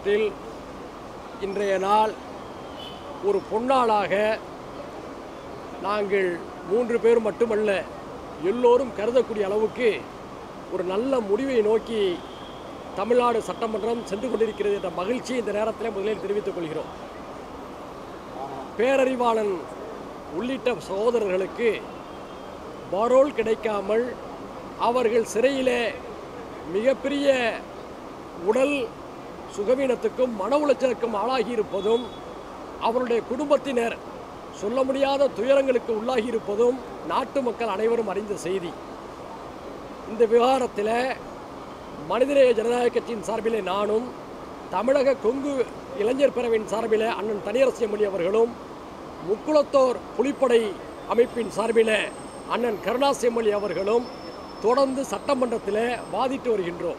வரலாற்றில் இன்றைய நாள் ஒரு பொன்னாளாக நாங்கள் மூன்று பேர் மட்டுமல்ல எல்லோரும் கருதக்கூடிய அளவுக்கு ஒரு நல்ல முடிவை நோக்கி தமிழ்நாடு சட்டமன்றம் சென்று கொண்டிருக்கிறது என்ற மகிழ்ச்சி இந்த நேரத்தில் முதலில் தெரிவித்துக் கொள்கிறோம் பேரறிவாளன் உள்ளிட்ட சகோதரர்களுக்கு பரோல் கிடைக்காமல் அவர்கள் சிறையிலே மிகப்பெரிய உடல் சுகவீனத்துக்கும் மன உளைச்சலுக்கும் ஆளாகி இருப்பதும் அவருடைய குடும்பத்தினர் சொல்ல முடியாத துயரங்களுக்கு உள்ளாகி இருப்பதும் நாட்டு மக்கள் அனைவரும் அறிந்த செய்தி இந்த விவகாரத்தில் மனிதநேய ஜனநாயக கட்சியின் சார்பிலே நானும் தமிழக கொங்கு இளைஞர் பேரவையின் சார்பிலே அண்ணன் தனியரசு எம்எல்ஏ அவர்களும் முக்குளத்தோர் புலிப்படை அமைப்பின் சார்பிலே அண்ணன் கருணாஸ் எம்எல்ஏ அவர்களும் தொடர்ந்து சட்டமன்றத்தில் வாதிட்டு வருகின்றோம்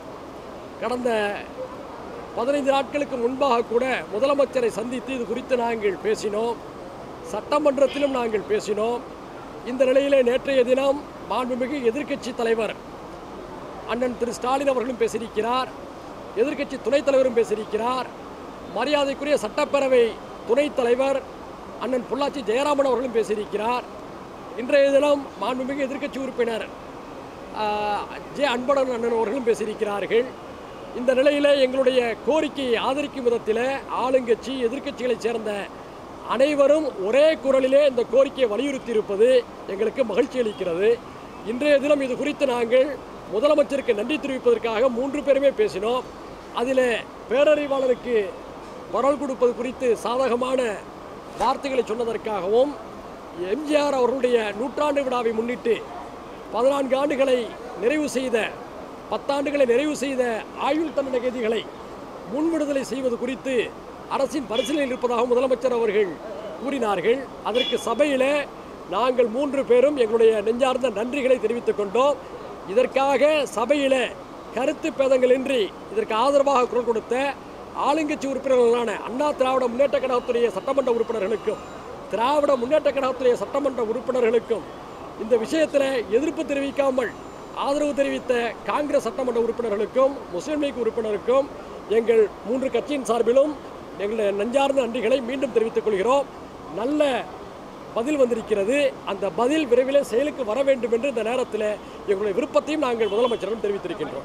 கடந்த பதினைந்து நாட்களுக்கு முன்பாக கூட முதலமைச்சரை சந்தித்து இது குறித்து நாங்கள் பேசினோம் சட்டமன்றத்திலும் நாங்கள் பேசினோம் இந்த நிலையிலே நேற்றைய தினம் மாண்புமிகு எதிர்க்கட்சி தலைவர் அண்ணன் திரு ஸ்டாலின் அவர்களும் பேசியிருக்கிறார் எதிர்க்கட்சி துணைத் தலைவரும் பேசியிருக்கிறார் மரியாதைக்குரிய சட்டப்பேரவை துணைத் தலைவர் அண்ணன் பொள்ளாச்சி ஜெயராமன் அவர்களும் பேசியிருக்கிறார் இன்றைய தினம் மாண்புமிகு எதிர்க்கட்சி உறுப்பினர் ஆஹ், ஜே அன்பழகன் அண்ணன் அவர்களும் பேசியிருக்கிறார்கள் இந்த நிலையிலே எங்களுடைய கோரிக்கையை ஆதரிக்கும் விதத்தில் ஆளுங்கட்சி எதிர்க்கட்சிகளைச் சேர்ந்த அனைவரும் ஒரே குரலிலே இந்த கோரிக்கையை வலியுறுத்தி இருப்பது எங்களுக்கு மகிழ்ச்சி அளிக்கிறது இன்றைய தினம் இது குறித்து நாங்கள் முதலமைச்சருக்கு நன்றி தெரிவிப்பதற்காக மூன்று பேருமே பேசினோம் அதில் பேரறிவாளருக்கு பரவல் கொடுப்பது குறித்து சாதகமான வார்த்தைகளை சொன்னதற்காகவும் எம்ஜிஆர் அவர்களுடைய நூற்றாண்டு விழாவை முன்னிட்டு பதினான்கு ஆண்டுகளை நிறைவு செய்த பத்தாண்டுகளை நிறைவு செய்த ஆயுள் தண்டனை கைதிகளை முன்விடுதலை செய்வது குறித்து அரசின் பரிசீலனையில் இருப்பதாக முதலமைச்சர் அவர்கள் கூறினார்கள் அதற்கு சபையில் நாங்கள் மூன்று பேரும் எங்களுடைய நெஞ்சார்ந்த நன்றிகளை தெரிவித்துக் கொண்டோம் இதற்காக சபையில் கருத்து பேதங்களின்றி இதற்கு ஆதரவாக குரல் கொடுத்த ஆளுங்கட்சி உறுப்பினர்களான அண்ணா திராவிட முன்னேற்ற கழகத்துடைய சட்டமன்ற உறுப்பினர்களுக்கும் திராவிட முன்னேற்ற கழகத்துடைய சட்டமன்ற உறுப்பினர்களுக்கும் இந்த விஷயத்தில் எதிர்ப்பு தெரிவிக்காமல் ஆதரவு தெரிவித்த காங்கிரஸ் சட்டமன்ற உறுப்பினர்களுக்கும் முஸ்லீம் லீக் உறுப்பினருக்கும் எங்கள் மூன்று கட்சியின் சார்பிலும் எங்களுடைய நெஞ்சார்ந்த நன்றிகளை மீண்டும் தெரிவித்துக் கொள்கிறோம் நல்ல பதில் வந்திருக்கிறது அந்த பதில் விரைவில் செயலுக்கு வர வேண்டும் என்று இந்த நேரத்தில் எங்களுடைய விருப்பத்தையும் நாங்கள் முதலமைச்சரிடம் தெரிவித்திருக்கின்றோம்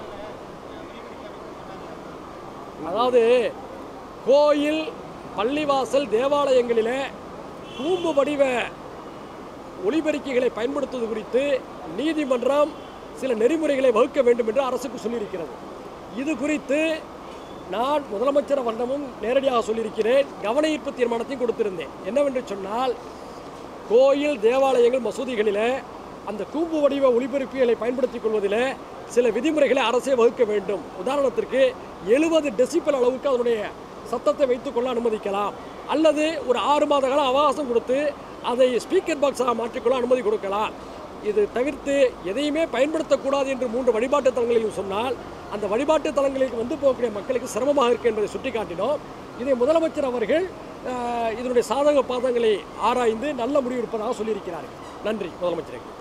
அதாவது கோயில் பள்ளிவாசல் தேவாலயங்களிலே கூம்பு வடிவ ஒளிபெருக்கிகளை பயன்படுத்துவது குறித்து நீதிமன்றம் சில நெறிமுறைகளை வகுக்க வேண்டும் என்று அரசுக்கு சொல்லியிருக்கிறது இது குறித்து நான் முதலமைச்சர் வண்ணமும் நேரடியாக சொல்லியிருக்கிறேன் கவன ஈர்ப்பு தீர்மானத்தையும் கொடுத்திருந்தேன் என்னவென்று சொன்னால் கோயில் தேவாலயங்கள் மசூதிகளில் அந்த கூம்பு வடிவ ஒளிபெருப்பிகளை பயன்படுத்திக் கொள்வதில் சில விதிமுறைகளை அரசே வகுக்க வேண்டும் உதாரணத்திற்கு எழுபது டெசிபல் அளவுக்கு அதனுடைய சத்தத்தை வைத்துக்கொள்ள அனுமதிக்கலாம் அல்லது ஒரு ஆறு மாத காலம் அவகாசம் கொடுத்து அதை ஸ்பீக்கர் பாக்ஸாக மாற்றிக்கொள்ள அனுமதி கொடுக்கலாம் இது தவிர்த்து எதையுமே பயன்படுத்தக்கூடாது என்று மூன்று வழிபாட்டு தலங்களிலும் சொன்னால் அந்த வழிபாட்டு தலங்களுக்கு வந்து போகக்கூடிய மக்களுக்கு சிரமமாக இருக்கு என்பதை சுட்டிக்காட்டினோம் இதை முதலமைச்சர் அவர்கள் அஹ், இதனுடைய சாதக பாதங்களை ஆராய்ந்து நல்ல முடிவு இருப்பதாக சொல்லியிருக்கிறார்கள் நன்றி முதலமைச்சருக்கு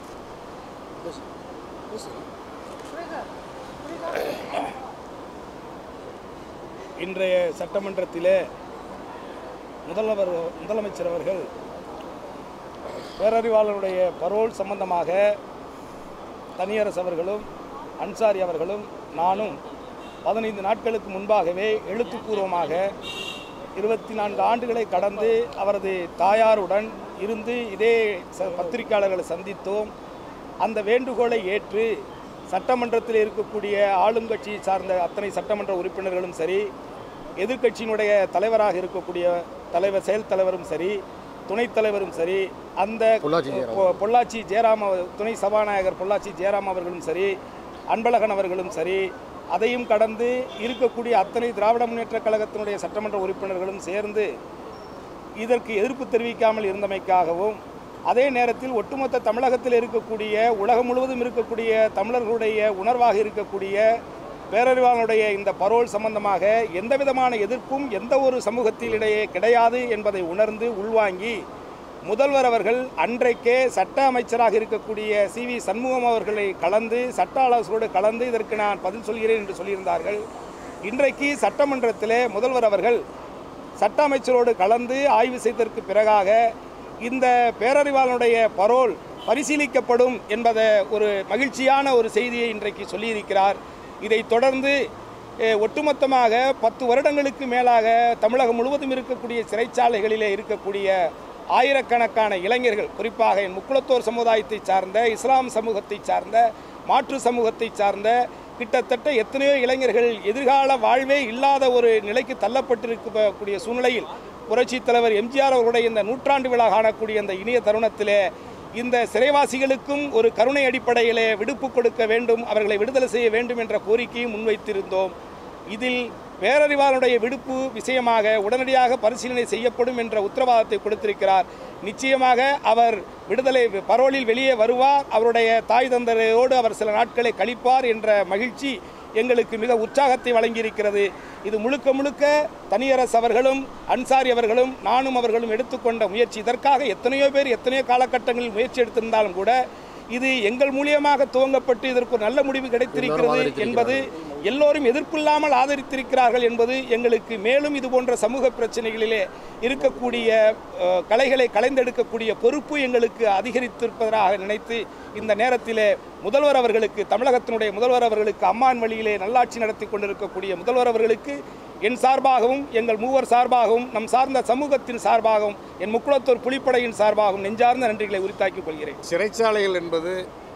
இன்றைய சட்டமன்றத்திலே முதல்வர் முதலமைச்சர் அவர்கள் பேரறிவாளருடைய பரோல் சம்பந்தமாக தனியரசு அவர்களும் அன்சாரி அவர்களும் நானும் பதினைந்து நாட்களுக்கு முன்பாகவே எழுத்துப்பூர்வமாக இருபத்தி நான்கு ஆண்டுகளை கடந்து அவரது தாயாருடன் இருந்து இதே ச- பத்திரிகையாளர்களை சந்தித்தோம் அந்த வேண்டுகோளை ஏற்று சட்டமன்றத்தில் இருக்கக்கூடிய ஆளுங்கட்சி சார்ந்த அத்தனை சட்டமன்ற உறுப்பினர்களும் சரி எதிர்க்கட்சியினுடைய தலைவராக இருக்கக்கூடிய தலைவர் செயல் தலைவரும் சரி துணைத் தலைவரும் சரி அந்த பொ- பொள்ளாச்சி ஜெயராம் அவ- துணை சபாநாயகர் பொள்ளாச்சி ஜெயராம் அவர்களும் சரி அன்பழகன் அவர்களும் சரி அதையும் கடந்து இருக்கக்கூடிய அத்தனை திராவிட முன்னேற்றக் கழகத்தினுடைய சட்டமன்ற உறுப்பினர்களும் சேர்ந்து இதற்கு எதிர்ப்பு தெரிவிக்காமல் இருந்தமைக்காகவும் அதே நேரத்தில் ஒட்டுமொத்த தமிழகத்தில் இருக்கக்கூடிய உலகம் முழுவதும் இருக்கக்கூடிய தமிழர்களுடைய உணர்வாக இருக்கக்கூடிய பேரறிவாளனுடைய இந்த பரோல் சம்பந்தமாக எந்த விதமான எதிர்ப்பும் எந்த ஒரு சமூகத்தினிடையே கிடையாது என்பதை உணர்ந்து உள்வாங்கி முதல்வர் அவர்கள் அன்றைக்கே சட்ட அமைச்சராக இருக்கக்கூடிய சி வி சண்முகம் அவர்களை கலந்து சட்ட ஆலோசகரோடு கலந்து இதற்கு நான் பதில் சொல்கிறேன் என்று சொல்லியிருந்தார்கள் இன்றைக்கு சட்டமன்றத்திலே முதல்வர் அவர்கள் சட்ட அமைச்சரோடு கலந்து ஆய்வு செய்ததற்கு பிறகாக இந்த பேரறிவாளனுடைய பரோல் பரிசீலிக்கப்படும் என்பதை ஒரு மகிழ்ச்சியான ஒரு செய்தியை இன்றைக்கு சொல்லியிருக்கிறார் இதைத் தொடர்ந்து அஹ், ஒட்டுமொத்தமாக பத்து வருடங்களுக்கு மேலாக தமிழகம் முழுவதும் இருக்கக்கூடிய சிறைச்சாலைகளிலே இருக்கக்கூடிய ஆயிரக்கணக்கான இளைஞர்கள் குறிப்பாக என் முக்குளத்தோர் சமுதாயத்தை சார்ந்த இஸ்லாம் சமூகத்தை சார்ந்த மாற்று சமூகத்தை சார்ந்த கிட்டத்தட்ட எத்தனையோ இளைஞர்கள் எதிர்கால வாழ்வே இல்லாத ஒரு நிலைக்கு தள்ளப்பட்டிருக்கக்கூடிய சூழ்நிலையில் புரட்சித் தலைவர் எம்ஜிஆர் அவர்களுடைய இந்த நூற்றாண்டு விழா காணக்கூடிய இந்த இனிய தருணத்திலே இந்த சிறைவாசிகளுக்கும் ஒரு கருணை அடிப்படையிலே விடுப்பு கொடுக்க வேண்டும் அவர்களை விடுதலை செய்ய வேண்டும் என்ற கோரிக்கையை முன்வைத்திருந்தோம் இதில் பேரறிவாளனுடைய விடுப்பு விஷயமாக உடனடியாக பரிசீலனை செய்யப்படும் என்ற உத்தரவாதத்தை கொடுத்திருக்கிறார் நிச்சயமாக அவர் விடுதலை பரோலில் வெளியே வருவார் அவருடைய தாய் தந்தரையோடு அவர் சில நாட்களை கழிப்பார் என்ற மகிழ்ச்சி எங்களுக்கு மிக உற்சாகத்தை வழங்கியிருக்கிறது இது முழுக்க முழுக்க தனியரசு அவர்களும் அன்சாரி அவர்களும் நானும் அவர்களும் எடுத்துக்கொண்ட முயற்சி இதற்காக எத்தனையோ பேர் எத்தனையோ காலகட்டங்களில் முயற்சி எடுத்திருந்தாலும் கூட இது எங்கள் மூலியமாக துவங்கப்பட்டு இதற்கு ஒரு நல்ல முடிவு கிடைத்திருக்கிறது என்பது எல்லோரும் எதிர்ப்பில்லாமல் ஆதரித்திருக்கிறார்கள் என்பது எங்களுக்கு மேலும் இது போன்ற சமூக பிரச்சனைகளிலே இருக்கக்கூடிய அஹ், கலைகளை கலைந்தெடுக்கக்கூடிய பொறுப்பு எங்களுக்கு அதிகரித்திருப்பதாக நினைத்து இந்த நேரத்திலே முதல்வர் அவர்களுக்கு தமிழகத்தினுடைய முதல்வர் அவர்களுக்கு அம்மான் வழியிலே நல்லாட்சி நடத்தி கொண்டிருக்கக்கூடிய முதல்வர் அவர்களுக்கு என் சார்பாகவும் எங்கள் மூவர் சார்பாகவும் நம் சார்ந்த சமூகத்தின் சார்பாகவும் என் முக்குளத்தூர் புலிப்படையின் சார்பாகவும் நெஞ்சார்ந்த நன்றிகளை உரித்தாக்கிக் கொள்கிறேன் சிறைச்சாலைகள் என்பது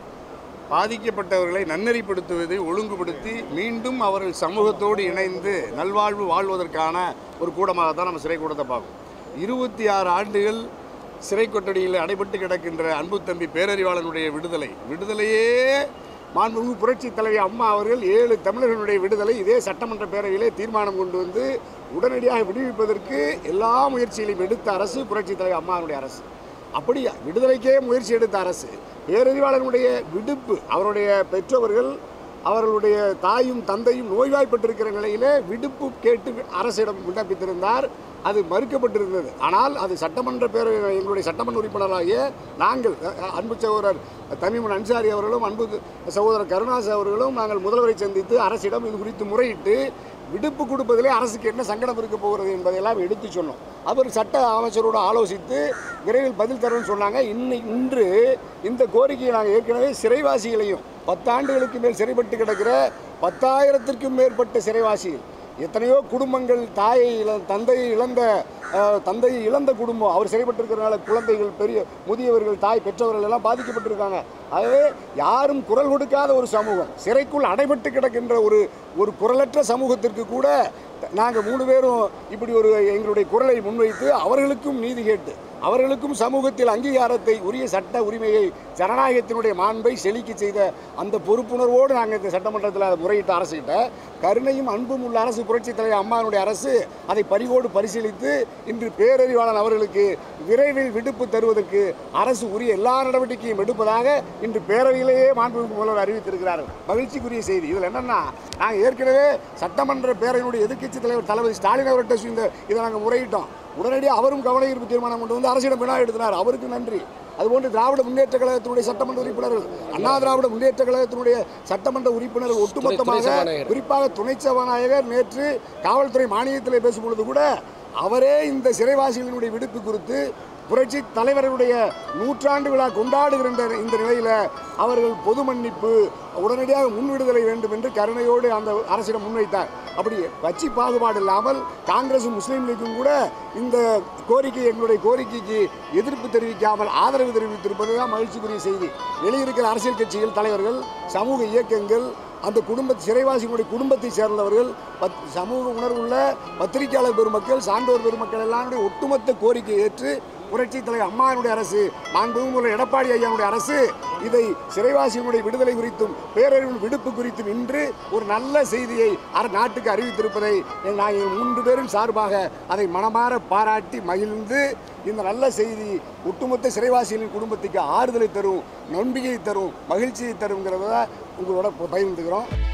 பாதிக்கப்பட்டவர்களை நன்னெறிப்படுத்துவதை ஒழுங்குபடுத்தி மீண்டும் அவர்கள் சமூகத்தோடு இணைந்து நல்வாழ்வு வாழ்வதற்கான ஒரு கூடமாக தான் நம்ம சிறை கூடத்தை பார்க்கணும் இருபத்தி ஆறு ஆண்டுகள் சிறை கொட்டடியில் அடைபட்டு கிடக்கின்ற அன்பு தம்பி பேரறிவாளனுடைய விடுதலை விடுதலையே மாண்புமிகு புரட்சி தலைவி அம்மா அவர்கள் ஏழு தமிழர்களுடைய விடுதலை இதே சட்டமன்ற பேரவையிலே தீர்மானம் கொண்டு வந்து உடனடியாக விடுவிப்பதற்கு எல்லா முயற்சிகளையும் எடுத்த அரசு புரட்சி தலைவி அம்மாவுடைய அரசு அப்படி விடுதலைக்கே முயற்சி எடுத்த அரசு பேரறிவாளனுடைய விடுப்பு அவருடைய பெற்றோர்கள் அவர்களுடைய தாயும் தந்தையும் நோய்வாய்ப்பட்டிருக்கிற நிலையிலே விடுப்பு கேட்டு அரசிடம் விண்ணப்பித்திருந்தார் அது மறுக்கப்பட்டிருந்தது ஆனால் அது சட்டமன்ற பேரவை எங்களுடைய சட்டமன்ற உறுப்பினராகிய நாங்கள் அ, அ, அன்பு சகோதரர் தமிமன் அன்சாரி அவர்களும் அன்பு சகோதரர் கருணாஸ் அவர்களும் நாங்கள் முதல்வரை சந்தித்து அரசிடம் இது குறித்து முறையிட்டு விடுப்பு கொடுப்பதிலே அரசுக்கு என்ன சங்கடம் இருக்க போகிறது என்பதையெல்லாம் எடுத்து சொன்னோம் அவர் சட்ட அமைச்சரோடு ஆலோசித்து விரைவில் பதில் தரும்னு சொன்னாங்க இன்னை இன்று இந்த கோரிக்கையை நாங்கள் ஏற்கனவே சிறைவாசிகளையும் பத்தாண்டுகளுக்கு மேல் சிறைப்பட்டு கிடக்கிற பத்தாயிரத்திற்கும் மேற்பட்ட சிறைவாசிகள் எத்தனையோ குடும்பங்கள் தாயை இழ தந்தையை இழந்த அஹ், தந்தையை இழந்த குடும்பம் அவர் சிறைப்பட்டிருக்கிறனால குழந்தைகள் பெரிய முதியவர்கள் தாய் பெற்றவர்கள் எல்லாம் பாதிக்கப்பட்டிருக்காங்க ஆகவே யாரும் குரல் கொடுக்காத ஒரு சமூகம் சிறைக்குள் அடைபட்டு கிடக்கின்ற ஒரு ஒரு குரலற்ற சமூகத்திற்கு கூட நாங்கள் மூணு பேரும் இப்படி ஒரு எங்களுடைய குரலை முன்வைத்து அவர்களுக்கும் நீதி கேட்டு அவர்களுக்கும் சமூகத்தில் அங்கீகாரத்தை உரிய சட்ட உரிமையை ஜனநாயகத்தினுடைய மாண்பை செழிக்க செய்த அந்த பொறுப்புணர்வோடு நாங்கள் இந்த சட்டமன்றத்தில் அதை முறையிட்ட அரசுகிட்ட கருணையும் அன்பும் உள்ள அரசு புரட்சித் தலைவர் அம்மானுடைய அரசு அதை பரிவோடு பரிசீலித்து இன்று பேரறிவாளன் அவர்களுக்கு விரைவில் விடுப்பு தருவதற்கு அரசு உரிய எல்லா நடவடிக்கையும் எடுப்பதாக இன்று பேரவையிலேயே மாண்புமிகு முதல்வர் அறிவித்திருக்கிறார்கள் மகிழ்ச்சிக்குரிய செய்தி இதில் என்னன்னா நாங்கள் ஏற்கனவே சட்டமன்ற பேரவையினுடைய எதிர்க்கட்சி தலைவர் தளபதி ஸ்டாலின் அவர்கிட்ட இந்த இதை நாங்கள் முறையிட்டோம் உடனடியாக அவரும் கவன ஈர்ப்பு தீர்மானம் கொண்டு வந்து அரசிடம் வினா எடுத்தினார் அவருக்கு நன்றி அதுபோன்று திராவிட முன்னேற்ற கழகத்தினுடைய சட்டமன்ற உறுப்பினர்கள் அண்ணா திராவிட முன்னேற்ற கழகத்தினுடைய சட்டமன்ற உறுப்பினர்கள் ஒட்டுமொத்தமாக சபாநாயகர். குறிப்பாக துணை சபாநாயகர் நேற்று காவல்துறை மானியத்தில் பேசும்பொழுது கூட அவரே இந்த சிறைவாசிகளினுடைய விடுப்பு குறித்து புரட்சி தலைவர்களுடைய நூற்றாண்டு விழா கொண்டாடுகிற இந்த- இந்த நிலையில் அவர்கள் பொது மன்னிப்பு உடனடியாக முன் விடுதலை வேண்டும் என்று கருணையோடு அந்த அரசிடம் முன்வைத்தார் அப்படி கட்சி பாகுபாடு இல்லாமல் காங்கிரசும் முஸ்லீம் லீக்கும் கூட இந்த கோரிக்கை எங்களுடைய கோரிக்கைக்கு எதிர்ப்பு தெரிவிக்காமல் ஆதரவு தெரிவித்திருப்பது தான் மகிழ்ச்சிக்குரிய செய்தி வெளியிருக்கிற அரசியல் கட்சிகள் தலைவர்கள் சமூக இயக்கங்கள் அந்த குடும்ப சிறைவாசிகளுடைய குடும்பத்தை சேர்ந்தவர்கள் பத் சமூக உணர்வுள்ள பத்திரிகையாளர் பெருமக்கள் சான்றோர் பெருமக்கள் எல்லாருடைய ஒட்டுமொத்த கோரிக்கை ஏற்று புரட்சி தலைவர் அம்மாவினுடைய அரசு மாண்புமிகு எடப்பாடி ஐயாவுடைய அரசு இதை சிறைவாசிகளுடைய விடுதலை குறித்தும் பேரறிவு விடுப்பு குறித்தும் இன்று ஒரு நல்ல செய்தியை அர- நாட்டுக்கு அறிவித்திருப்பதை நாங்கள் மூன்று பேரும் சார்பாக அதை மனமாற பாராட்டி மகிழ்ந்து இந்த நல்ல செய்தி ஒட்டுமொத்த சிறைவாசிகளின் குடும்பத்துக்கு ஆறுதலை தரும் நம்பிக்கையை தரும் மகிழ்ச்சியை தருங்கிறத உங்களோட பகிர்ந்துக்கிறோம்